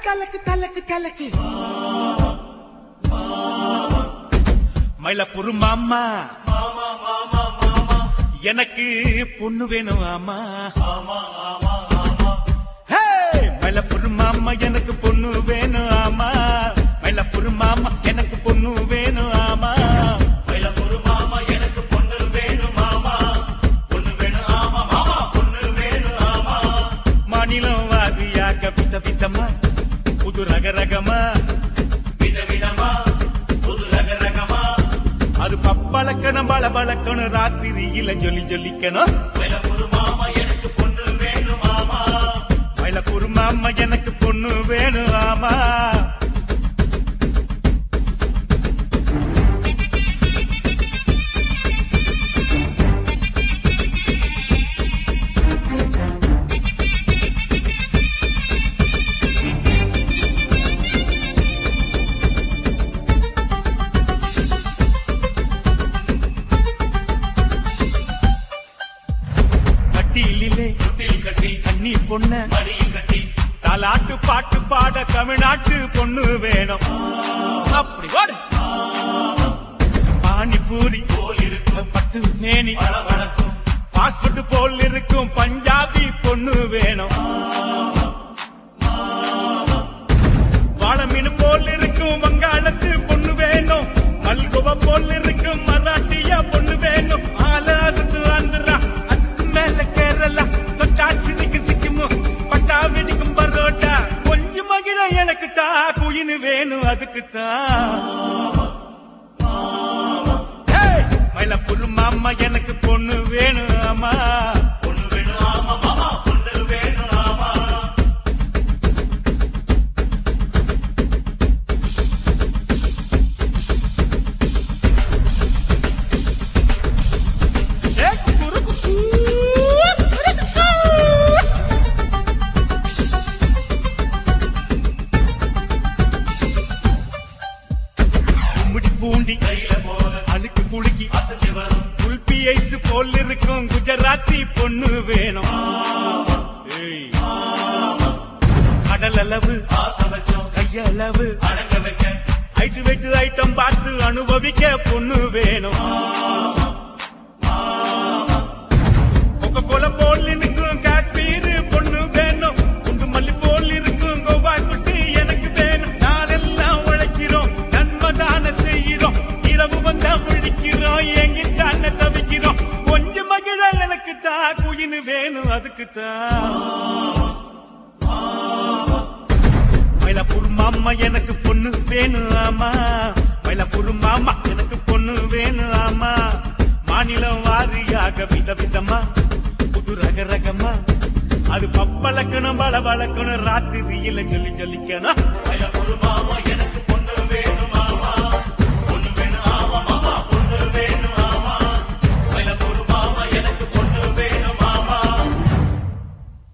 கலக்கு கலக்கு கலக்கு மயிலப்புரு மாமா எனக்கு பொண்ணு வேணும் ஆமா ஹே! மயிலப்புரு மாமா எனக்கு பொண்ணு வேணும் ஆமா மயிலப்புரு மாமா எனக்கு பொண்ணு வேணும் ஆமா மயிலப்புரு மாமா எனக்கு பொண்ணு வேணும் ஆமா பொண்ணு வேணும் ஆமா மாமா பொண்ணு வேணும் ஆமா மாநிலம் வாதியாக வித விதமா புது ரக ரகமா வித விதமா புது ரக ரகமா அது பப்பளக்கணும் பல பழக்கணும் ராத்திரியில ஜொலி ஜொலிக்கணும் மயிலப்புரு மாமா எனக்கு பொண்ணு வேணும் ஆமா மயிலப்புரு மாமா எனக்கு பொண்ணு வேணும் ஆமா கட்டியிலே கட்டி கண்ணி பொண்ண மடியில் கட்டி தாலாட்டு பாட்டு பாட தமிழ்நாட்டு பொண்ணு வேணும் அப்படி ஓடு பானிபூரி போல் இருக்கும் பட்டு மேனி வளர்க்கும் பாஸ்போர்ட் போல் இருக்கும் பஞ்சாபி பொண்ணு வேணும் வாழமீன் போல் இருக்கும் வங்காளத்து பொண்ணு வேணும் மல்கோவா போல் இருக்கும் மராட்டியா பொண்ணு வேணும் ஆலாசத்து ஆந்திரா அதுக்கு மேல கேரளா தொட்டாச்சு நிக்கு சிக்கிமோ பட்டா வெடிக்கும் பரோட்டா கொஞ்சம் மகிழ எனக்கு தா குயின்னு வேணும் அதுக்கு தான் மயிலப்புரு மாமா எனக்கு பொண்ணு வேணும் ஆமா பொண்ணு வேணும் ஆமா மாமா பொண்ணு வேணும் ஆமா கும்மிடி பூண்டி கையில போல அழுக்கு குலுக்கி அசைஞ்சு வரும் குல்பி ஐஸ் போல் இருக்கும் குஜராத்தி பொண்ணு வேணும் ஏய். கடல் அளவு கையளவு அடங்க வைக்க ஐட்டு வெட்டு ஐட்டம் பார்த்து அனுபவிக்க பொண்ணு வேணும் கொக்க கோல போல் இருக்கும் காஷ்மீர் பொண்ணு வேணும் குண்டு மல்லி போல் இருக்கும் கோவா குட்டி எனக்கு வேணும் நாளெல்லாம் உழைக்கிறோம் நன்மை தானே செய்கிறோம் இரவு வந்தா விழிக்கிறோம் எங்கிட்டான தவிக்கிறோம் கொஞ்சம் மகிழ எனக்கு தான் குயின்னு வேணும் அதுக்கு தான் மயிலாப்பூர் மாமா எனக்கு பொண்ணு வேணும் ஆமா மயிலாப்பூர் மாமா எனக்கு பொண்ணு வேணும் ஆமா மாநிலம் வாரியாக வித விதமா புது ரக ரகமா அது பப்பளக்கணும் பல பழக்கணும் ராத்திரியில சொல்லி சொல்லிக்கணும் மயிலாப்பூர் மாமா எனக்கு